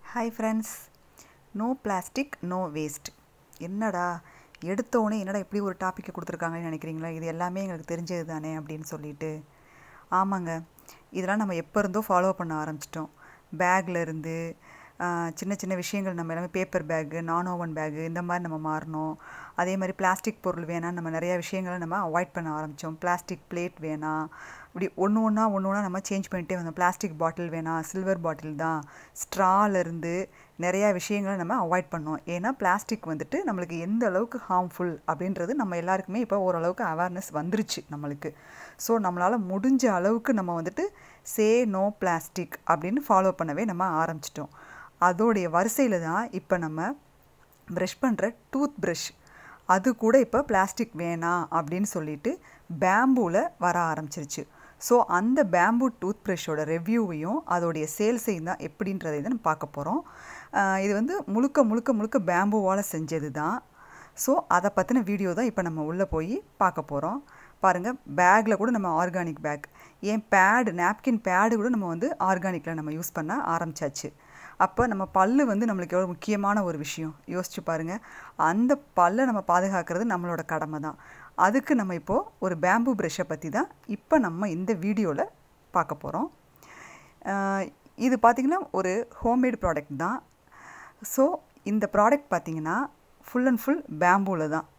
hi friends no plastic no waste என்னடா எடுத்தோடனே என்னடா இப்படி ஒரு டாப்பிக்கை கொடுத்துருக்காங்கன்னு நினைக்கிறீங்களா இது எல்லாமே எங்களுக்கு தெரிஞ்சது தானே அப்படின்னு சொல்லிட்டு ஆமாங்க இதெல்லாம் நம்ம எப்போ இருந்தோ ஃபாலோ பண்ண ஆரம்பிச்சிட்டோம் பேக்கில் இருந்து ஆஹ், சின்ன சின்ன விஷயங்கள் நம்ம எல்லாமே பேப்பர் பேக்கு நான் ஓவன் பேக்கு இந்த மாதிரி நம்ம மாறணும் அதே மாதிரி பிளாஸ்டிக் பொருள் வேணாம் நம்ம நிறையா விஷயங்களை நம்ம அவாய்ட் பண்ண ஆரம்பித்தோம் பிளாஸ்டிக் பிளேட் வேணாம் இப்படி ஒன்று ஒன்றா ஒன்று ஒன்றா நம்ம சேஞ்ச் பண்ணிட்டே வந்தோம் பிளாஸ்டிக் பாட்டில் வேணாம் சில்வர் பாட்டில் தான் ஸ்ட்ராலேருந்து நிறையா விஷயங்களை நம்ம அவாய்ட் பண்ணோம் ஏன்னா பிளாஸ்டிக் வந்துட்டு நம்மளுக்கு எந்த அளவுக்கு ஹார்ம்ஃபுல் அப்படின்றது நம்ம எல்லாருக்குமே இப்போ ஓரளவுக்கு அவேர்னஸ் வந்துருச்சு நம்மளுக்கு ஸோ நம்மளால் முடிஞ்ச அளவுக்கு நம்ம வந்துட்டு சே நோ பிளாஸ்டிக் அப்படின்னு ஃபாலோ பண்ணவே நம்ம ஆரம்பிச்சிட்டோம் அதோடைய வரிசையில் தான் இப்போ நம்ம ப்ரஷ் பண்ணுற டூத் ப்ரஷ் அது கூட இப்போ பிளாஸ்டிக் வேணாம் அப்படின்னு சொல்லிட்டு பேம்பூவில் வர ஆரம்பிச்சிருச்சு ஸோ அந்த பேம்பூ டூத் ப்ரஷ்ஷோட ரிவ்யூவையும் அதோடைய சேல்ஸையும் தான் எப்படின்றதை தான் நம்ம பார்க்க போகிறோம் இது வந்து முழுக்க முழுக்க முழுக்க பேம்பூவால் செஞ்சது தான் ஸோ அதை பற்றின வீடியோ தான் இப்போ நம்ம உள்ளே போய் பார்க்க போகிறோம் பாருங்கள் பேக்கில் கூட நம்ம ஆர்கானிக் பேக் ஏன் பேடு நாப்கின் பேடு கூட நம்ம வந்து ஆர்கானிக்கில் நம்ம யூஸ் பண்ண ஆரம்பிச்சாச்சு அப்போ நம்ம பல்லு வந்து நம்மளுக்கு எவ்வளோ முக்கியமான ஒரு விஷயம் யோசிச்சு பாருங்கள் அந்த பல்லை நம்ம பாதுகாக்கிறது நம்மளோட கடமை தான் அதுக்கு நம்ம இப்போது ஒரு பேம்பு ப்ரஷ்ஷை பற்றி தான் இப்போ நம்ம இந்த வீடியோவில் பார்க்க போகிறோம் இது பார்த்திங்கன்னா ஒரு ஹோம்மேட் ப்ராடக்ட் தான் ஸோ இந்த ப்ராடக்ட் பார்த்திங்கன்னா ஃபுல் அண்ட் ஃபுல் பேம்பூவில் தான்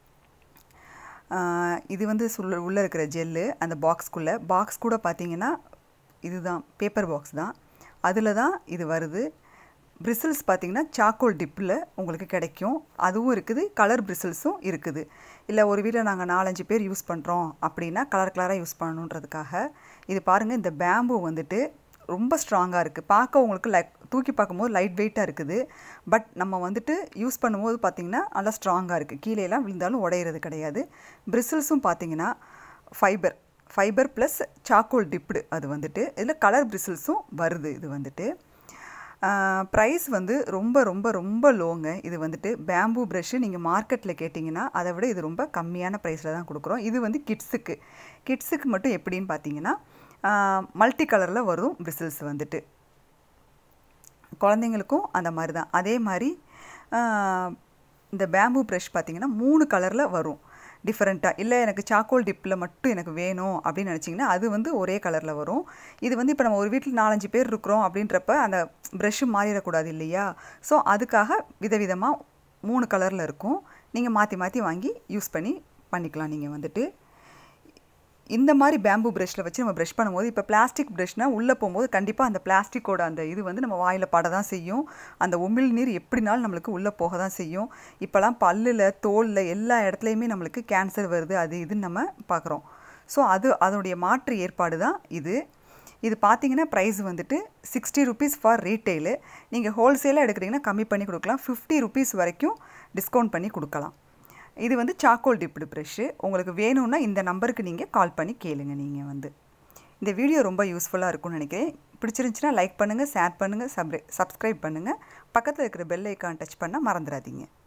ஆஹ் இது வந்து சுள்ள உள்ளே இருக்கிற ஜெல்லு அந்த பாக்ஸ்க்குள்ளே பாக்ஸ் கூட பார்த்தீங்கன்னா இதுதான் பேப்பர் பாக்ஸ் தான் அதில் தான் இது வருது பிரிசில்ஸ் பார்த்தீங்கன்னா சாக்கோல் டிப்பில் உங்களுக்கு கிடைக்கும் அதுவும் இருக்குது கலர் பிரிசில்ஸும் இருக்குது இல்லை ஒரு வீட்டில் நாங்கள் நாலஞ்சு பேர் யூஸ் பண்ணுறோம் அப்படின்னா கலர் கலராக யூஸ் பண்ணணுன்றதுக்காக இது பாருங்கள் இந்த பேம்பு வந்துட்டு ரொம்ப ஸ்ட்ராங்காக இருக்குது பார்க்க உங்களுக்கு லைக் தூக்கி பார்க்கும்போது லைட் வெயிட்டாக இருக்குது பட் நம்ம வந்துட்டு யூஸ் பண்ணும்போது பார்த்திங்கன்னா நல்லா ஸ்ட்ராங்காக இருக்குது கீழேலாம் விழுந்தாலும் உடையிறது கிடையாது பிரிசில்ஸும் பார்த்தீங்கன்னா fibre fibre plus charcoal tipped அது வந்துட்டு இதில் கலர் பிரிசில்ஸும் வருது இது வந்துட்டு ப்ரைஸ் வந்து ரொம்ப ரொம்ப ரொம்ப லோங்க இது வந்துட்டு பேம்பூ ப்ரஷ்ஷு நீங்கள் மார்க்கெட்டில் கேட்டிங்கன்னா அதை விட இது ரொம்ப கம்மியான ப்ரைஸில் தான் கொடுக்குறோம் இது வந்து கிட்ஸுக்கு கிட்ஸுக்கு மட்டும் எப்படின்னு பார்த்தீங்கன்னா மல்டி கலரில் வரும் பிரிசில்ஸ் வந்துட்டு குழந்தைங்களுக்கும் அந்த மாதிரி தான் அதே மாதிரி ஆஹ், இந்த பேம்பூ ப்ரஷ் பார்த்தீங்கன்னா மூணு கலரில் வரும் டிஃப்ரெண்ட்டாக இல்லை எனக்கு சாக்கோல் டிப்பில் மட்டும் எனக்கு வேணும் அப்படின்னு நினச்சிங்கன்னா அது வந்து ஒரே கலரில் வரும் இது வந்து இப்போ நம்ம ஒரு வீட்டில் நாலஞ்சு பேர் இருக்கிறோம் அப்படின்றப்ப அந்த ப்ரஷ்ஷு மாறிடக்கூடாது இல்லையா ஸோ அதுக்காக விதவிதமாக மூணு கலரில் இருக்கும் நீங்கள் மாற்றி மாற்றி வாங்கி யூஸ் பண்ணி பண்ணிக்கலாம் நீங்கள் வந்துட்டு இந்த மாதிரி பேம்பு ப்ரஷ்ஷில் வச்சு நம்ம ப்ரஷ் பண்ணும்போது இப்போ பிளாஸ்டிக் ப்ரஷ்னால் உள்ளே போகும்போது கண்டிப்பாக அந்த பிளாஸ்டிக்கோட அந்த இது வந்து நம்ம வாயில் பட தான் செய்யும் அந்த உமிழ் நீர் எப்படினாலும் நம்மளுக்கு உள்ளே போக தான் செய்யும் இப்போலாம் பல்லில் தோலில் எல்லா இடத்துலையுமே நம்மளுக்கு கேன்சர் வருது அது இதுன்னு நம்ம பார்க்குறோம் ஸோ அது அதனுடைய மாற்று ஏற்பாடு தான் இது இது பார்த்தீங்கன்னா ப்ரைஸ் வந்துட்டு சிக்ஸ்டி ருபீஸ் ஃபார் ரீட்டெயிலு நீங்கள் ஹோல்சேலாக எடுக்கிறீங்கன்னா கம்மி பண்ணி கொடுக்கலாம் ஃபிஃப்டி ருபீஸ் வரைக்கும் டிஸ்கவுண்ட் பண்ணி கொடுக்கலாம் இது வந்து சாக்கோல் டிப்டு ப்ரெஷ்ஷு உங்களுக்கு வேணும்னா இந்த நம்பருக்கு நீங்கள் கால் பண்ணி கேளுங்க நீங்கள் வந்து இந்த வீடியோ ரொம்ப யூஸ்ஃபுல்லாக இருக்கும்னு நினைக்கிறேன் பிடிச்சிருந்துச்சுன்னா லைக் பண்ணுங்கள் ஷேர் பண்ணுங்கள் சப்ரை சப்ஸ்கிரைப் பண்ணுங்கள் பக்கத்தில் இருக்கிற பெல் ஐக்கான் டச் பண்ணால் மறந்துடாதீங்க